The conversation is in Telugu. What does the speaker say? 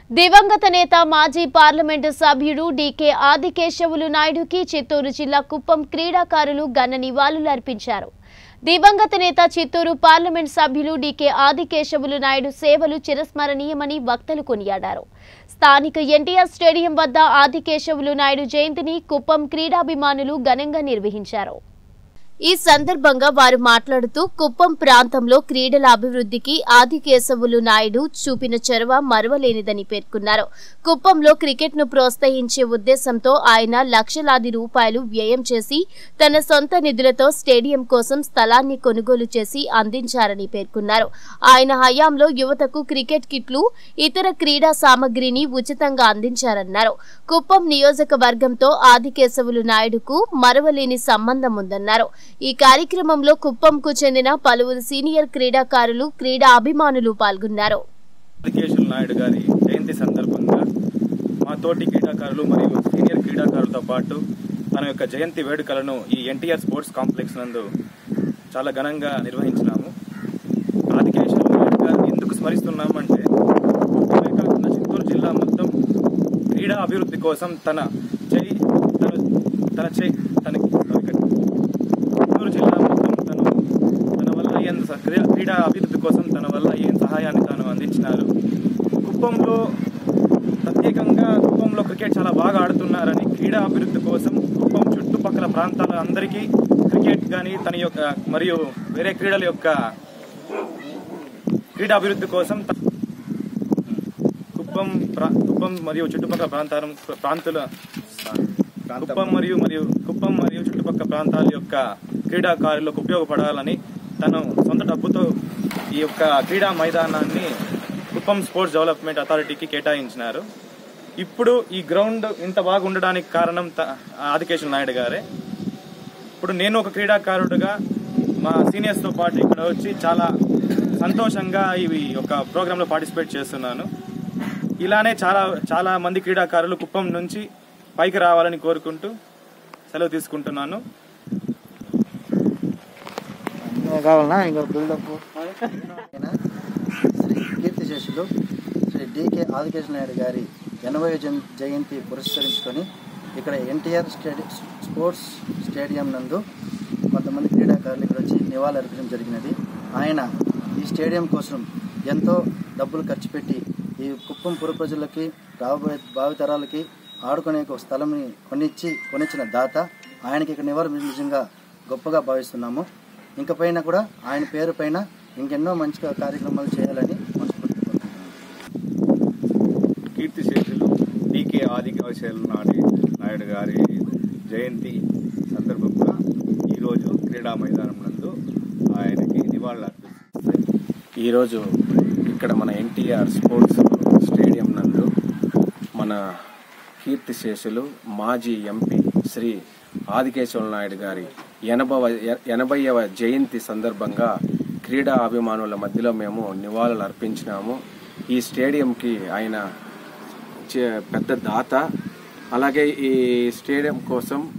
దివంగత నేత మాజీ పార్లమెంటు సభ్యుడు డీకే ఆదికేశవులు నాయుడుకి చిత్తూరు జిల్లా కుప్పం క్రీడాకారులు ఘన నివాళులర్పించారు దివంగత నేత చిత్తూరు పార్లమెంట్ సభ్యులు డీకే ఆదికేశవులు నాయుడు సేవలు చిరస్మరణీయమని వక్తలు కొనియాడారు స్థానిక ఎన్టీఆర్ స్టేడియం వద్ద ఆదికేశవులు నాయుడు జయంతిని కుప్పం క్రీడాభిమానులు ఘనంగా నిర్వహించారు ఈ సందర్భంగా వారు మాట్లాడుతూ కుప్పం ప్రాంతంలో క్రీడల అభివృద్ధికి ఆదికేశవులు నాయుడు చూపిన చొరవ మరవలేనిదని పేర్కొన్నారు కుప్పంలో క్రికెట్ ను ప్రోత్సహించే ఉద్దేశంతో ఆయన లక్షలాది రూపాయలు వ్యయం చేసి తన సొంత నిధులతో స్టేడియం కోసం స్థలాన్ని కొనుగోలు చేసి అందించారని పేర్కొన్నారు ఆయన హయాంలో యువతకు క్రికెట్ కిట్లు ఇతర క్రీడా సామగ్రిని ఉచితంగా అందించారన్నారు కుప్పం నియోజకవర్గంతో ఆదికేశవులు నాయుడుకు మరవలేని సంబంధం ఉందన్నారు ఈ కార్యక్రమంలో కుప్పంకు చెందిన పలువురు సీనియర్ క్రీడాకారులు క్రీడా అభిమానులు పాల్గొన్నారు అప్లికేషన్ నాయుడు గారి జయంతి సందర్భంగా మా తోటి క్రీడాకారులు మరియు సీనియర్ క్రీడాకారులతో పాటు తన యొక్క జయంతి వేడుకలను ఈ ఎన్టీఆర్ స్పోర్ట్స్ కాంప్లెక్స్ నందు చాలా ఘనంగా నిర్వహించినాము ఆదికేశ్వర నాయుడు గారిని ఎందుకు స్మరిస్తున్నామంటే కుప్పమే కాకుండా చిత్తూరు జిల్లా మొత్తం క్రీడా అభివృద్ధి కోసం తన చేయి తన తన చేయి తన చిత్తూరు జిల్లా మొత్తం తను తన వల్ల అయ్యేంత స- క్రీడా క్రీడా అభివృద్ధి కోసం తన వల్ల అయ్యే సహాయాన్ని తాను అందించినారు కుప్పంలో ప్రత్యేకంగా కుప్పంలో క్రికెట్ చాలా బాగా ఆడుతున్నారని క్రీడా అభివృద్ధి కోసం కుప్పం చుట్టుపక్కల ప్రాంతాల అందరికీ క్రికెట్ కానీ తన యొక్క మరియు వేరే క్రీడల యొక్క క్రీడా అభివృద్ధి కోసం త- కుప్పం ప్రా- కుప్పం మరియు చుట్టుపక్కల ప్రాంతాల ప్రాంతాల కుప్పం మరియు మరియు కుప్పం మరియు చుట్టుపక్కల ప్రాంతాల యొక్క క్రీడాకారులకు ఉపయోగపడాలని తను సొంత డబ్బుతో ఈ యొక్క క్రీడా మైదానాన్ని కుప్పం స్పోర్ట్స్ డెవలప్మెంట్ అథారిటీకి కేటాయించినారు ఇప్పుడు ఈ గ్రౌండ్ ఇంత బాగా ఉండడానికి కారణం త- ఆదికేశవ నాయుడు గారే ఇప్పుడు నేను ఒక క్రీడాకారుడుగా మా సీనియర్స్తో పాటు ఇక్కడ వచ్చి చాలా సంతోషంగా ఇవి ఒక ప్రోగ్రాంలో పార్టిసిపేట్ చేస్తున్నాను ఇలానే చాలా చాలా మంది క్రీడాకారులు కుప్పం నుంచి పైకి రావాలని కోరుకుంటూ సెలవు తీసుకుంటున్నాను ఇంకా కావాలనా ఇంకా బిల్డప్ శ్రీ కీర్తిశేషులు శ్రీ డికే ఆదికేశ నాయుడు గారి ఎనభై జయంతి పురస్కరించుకొని ఇక్కడ ఎన్టీఆర్ స్టేడి స్పోర్ట్స్ స్టేడియం నందు కొంతమంది క్రీడాకారులు ఇక్కడ వచ్చి నివాళులు అర్పించడం జరిగినది ఆయన ఈ స్టేడియం కోసం ఎంతో డబ్బులు ఖర్చు పెట్టి ఈ కుప్పం పుర ప్రజలకి రాబోయే భావితరాలకి ఆడుకునే ఒక స్థలంని కొనిచ్చి కొనిచ్చిన దాత ఆయనకి ఇక్కడ నివాళులు నిజంగా గొప్పగా భావిస్తున్నాము ఇంక పైన కూడా ఆయన పేరు పైన ఇంకెన్నో మంచి కార్యక్రమాలు చేయాలని మనస్ఫూర్తిగా కోరుకుంటున్నాను కీర్తిశేషులు డికే ఆదికేశవులు నాడి నాయుడు గారి జయంతి సందర్భంగా ఈరోజు క్రీడా మైదానం నందు ఆయనకి నివాళులు అర్పిస్తారు ఈరోజు ఇక్కడ మన ఎన్టీఆర్ స్పోర్ట్స్ స్టేడియం నందు మన కీర్తిశేషులు మాజీ ఎంపీ శ్రీ ఆదికేశవ నాయుడు గారి ఎనభవ ఎనభైవ జయంతి సందర్భంగా క్రీడా అభిమానుల మధ్యలో మేము నివాళులు అర్పించినాము ఈ స్టేడియంకి ఆయన చే- పెద్ద దాత అలాగే ఈ స్టేడియం కోసం